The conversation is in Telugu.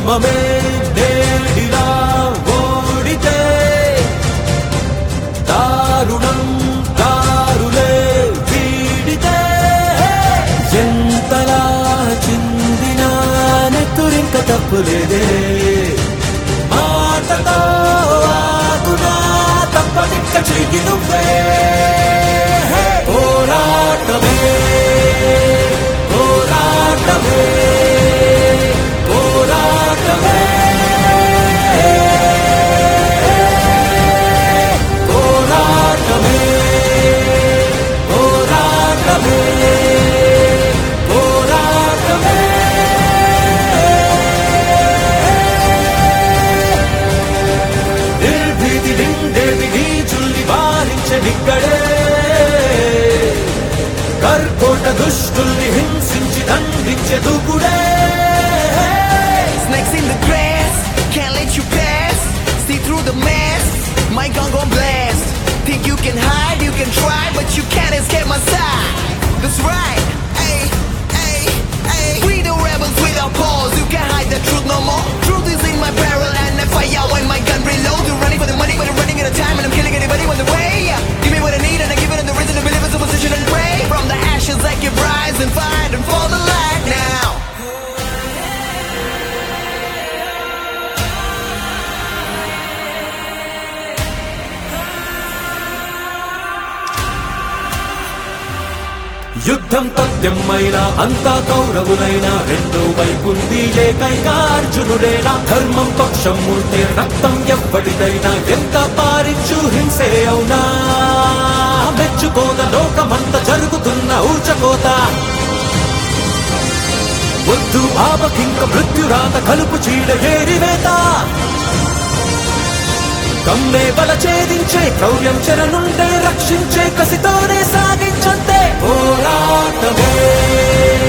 ధర్మమే నేడిలా ఓడితే దారుణం దారులే వీడితే ఎంతలా చిందినా నెత్తురింక తప్పులేదే మాటతో ఆగునా తప్పనిక్క చెయ్యి నువ్వే పోరాటమే పోరాటమే పోరాటమే పోరాటమే పోరాటమే పోరాటమే నిర్భీతి నిండేది నీ చుల్లి వారించే నిక్కడే కర్కోట దుష్టుల్ని హింసించి దండించే దూకుడే Snakes in the grass, can't let you pass. See through the mask, my gun gon' blast. Think you can hide, you can try, but you can't escape my side. That's right, ay, ay, ay. We the rebels without pause, you can't hide the truth no more. Truth is in my barrel and I fire when my gun reloads. You're running for the money, but I'm running out of time and I'm killing anybody on the way. Give me what I need and I give it the reason to believe it's a position and pray. From the ashes I keep rising, fighting for the light now. యుద్ధం తథ్యమైనా అంతా కౌరవులైనా రెండో వైపుంది ఏకైక అర్జునుడేనా ధర్మం పక్షం ఉంటే రక్తం ఎవ్వడిదైనా ఎంత పారించు హింసే అవునా మెచ్చుకోద లోకమంత జరుగుతున్న ఊచకోత వద్దు ఆపకింక మృత్యురాత కలుపు చీడ ఏరివేత కమ్మే బల ఛేదించే క్రౌర్యం చెరనుండే రక్షించే కసితోనే సాగించంతే పోరాటమే